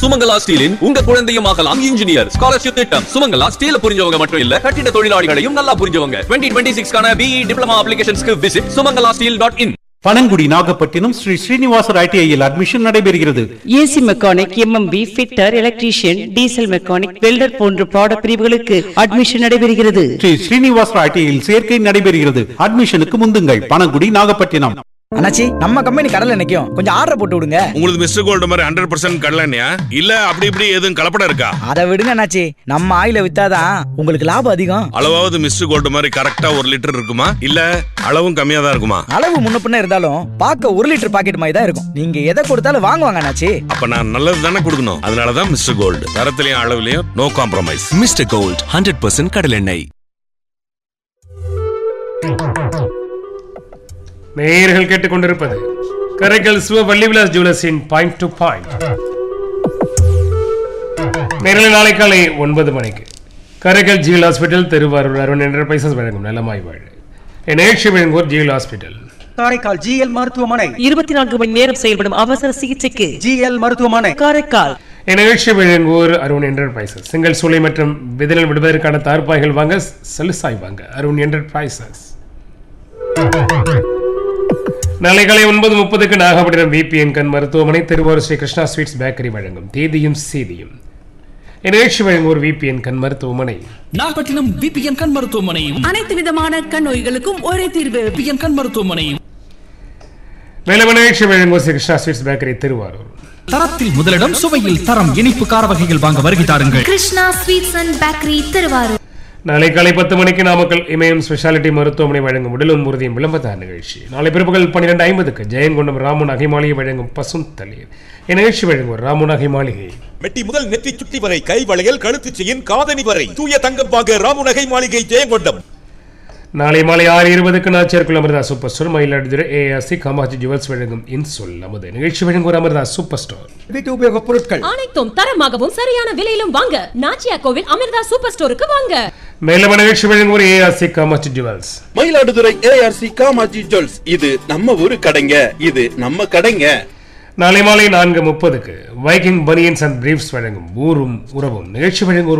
சுமங்கலா ஸ்டீலின் உங்க குழந்தையும் ஆகலாம் இன்ஜினியர் ஸ்காலர்ஷிப் திட்டம் சுமங்கலா ஸ்டீல புரிஞ்சவங்க மட்டும் இல்ல கட்டிட தொழிலாளிகளையும் நல்லா புரிஞ்சவங்க டுவெண்ட்டி டுவெண்ட்டி சிக்ஸ்க்கான பிஇ டிப்ளமா அப்ளிகேஷன்ஸ்க்கு visit Sumangala steel dot in Panangudi Nagapattinam Sri Srinivasar ஐடிஐயில் அட்மிஷன் நடைபெறுகிறது AC mechanic MMP fitter electrician diesel mechanic welder போன்ற பாட பிரிவுகளுக்கு அட்மிஷன் நடைபெறுகிறது ஸ்ரீ ஸ்ரீனிவாசர் ஐடிஐயில் சேர்க்கை நடைபெறுகிறது அட்மிஷனுக்கு முந்துங்கள் பனங்குடி நாகப்பட்டினம் அண்ணாச்சி நம்ம கம்பெனி கடல்ல நிக்கும் கொஞ்சம் ஆர்டர் போட்டு விடுங்க உங்களுக்கு மிஸ்டர் கோல்டு மாதிரி ஹண்ட்ரட் பர்சன்ட் கடலண்ணியா இல்ல அப்படி இப்படி எதுவும் கலப்படம் இருக்கா அதை விடுங்க அண்ணாச்சி நம்ம ஆயில வித்தாதான் உங்களுக்கு லாபம் அதிகம் அளவாவது மிஸ்டர் கோல்டு மாதிரி கரெக்டா ஒரு லிட்டர் இருக்குமா இல்ல அளவும் கம்மியா தான் இருக்குமா அளவு முன்ன பின்ன இருந்தாலும் பார்க்க ஒரு லிட்டர் பாக்கெட் மாதிரி தான் இருக்கும் நீங்க எதை கொடுத்தாலும் வாங்குவாங்க அண்ணாச்சி அப்ப நான் நல்லது தானே கொடுக்கணும் அதனாலதான் மிஸ்டர் கோல்டு தரத்திலையும் அளவுலயும் no compromise mister gold hundred percent கடலெண்ணெய் நேயர்கள் கேட்டுக்கொண்டிருப்பது கரைக்கல் சிவ வள்ளிவிலாஸ் ஜுவல்லர்ஸின் பாயிண்ட் டு பாயிண்ட் நேரில் நாளை காலை ஒன்பது மணிக்கு Karaikal GL hospital Thiruvarur Arun enterprises வழங்கும் நலமாய் வாழ் நிகழ்ச்சி வழங்குவோர் ஜிஎல் ஹாஸ்பிட்டல் காரைக்கால் ஜிஎல் மருத்துவமனை இருபத்தி நான்கு மணி நேரம் செயல்படும் அவசர சிகிச்சைக்கு ஜிஎல் மருத்துவமனை காரைக்கால் நிகழ்ச்சி வழங்குவோர் அருண் என்டர்பிரைசஸ் செங்கல் சூளை மற்றும் விதனல் விடுவதற்கான தார்பாய்கள் வாங்க செலுசாய் வாங்க அருண் என்டர்பிரைசஸ் நாளை காலை ஒன்பது முப்பதுக்கு நாகப்பட்டினம் விபிஎன் கண் மருத்துவமனை திருவாரூர் ஸ்ரீ கிருஷ்ணா ஸ்வீட்ஸ் பேக்கரி வழங்கும் தேதியும் செய்தியும் நிகழ்ச்சி வழங்குவோர் விபிஎன் கண் மருத்துவமனை நாகப்பட்டினம் பிபிஎன் கண் மருத்துவமனை அனைத்து விதமான கண் நோய்களுக்கும் ஒரே தீர்வு பிபிஎன் கண் மருத்துவமனை மேலும் நிகழ்ச்சி வழங்குவோர் ஸ்ரீ கிருஷ்ணா ஸ்வீட்ஸ் பேக்கரி திருவாரூர் தரத்தில் முதலிடம் சுவையில் தரம் இனிப்பு கார வகைகள் வாங்க வருகை தாருங்கள் Krishna sweets and bakery Thiruvarur நாளை காலை பத்து மணிக்கு நாமக்கல் இமயம் ஸ்பெஷாலிட்டி மருத்துவமனை வழங்கும் உடலும் உறுதியும் விளம்பர நிகழ்ச்சி நாளை பிற்பகல் பன்னிரெண்டு ஐம்பதுக்கு ஜெயங்கொண்டம் ராமன் அகைமாளிகை வழங்கும் பசும் தளிர் இந்நிகழ்ச்சி வழங்குவோர் ராமன் அகைமாளிகை மெட்டி முதல் நெற்றி சுட்டி வரை கை வளையல் கழுத்து செயின் காதணி வரை தூய தங்கம் வாங்க ராமுநகை மாளிகை ஜெயங்கொண்டம் நாளை மாலை ஆறு இருபதுக்கு நாச்சியர்குள் Amirtha super store Mayiladuthurai ARC Kamatchi jewels வழங்கும் இன்சொல் நமது நிகழ்ச்சி வழங்குவோர் அமிர்தா சூப்பர் ஸ்டோர் வீட்டு உபயோக பொருட்கள் அனைத்தும் தரமாகவும் சரியான விலையிலும் வாங்க நாச்சியா கோவில் அமிர்தா சூப்பர் ஸ்டோருக்கு வாங்க மேலும் நிகழ்ச்சி வழங்குவோர் ARC Kamatchi jewels Mayiladuthurai ARC Kamatchi jewels இது நம்ம ஊரு கடைங்க இது நம்ம கடைங்க நாளை மாலை நான்கு முப்பதுக்கு வைக்கிங் பனியன்ஸ் அண்ட் பிரீஃப்ஸ் வழங்கும் ஊரும் உறவும் நிகழ்ச்சி வழங்குவோர்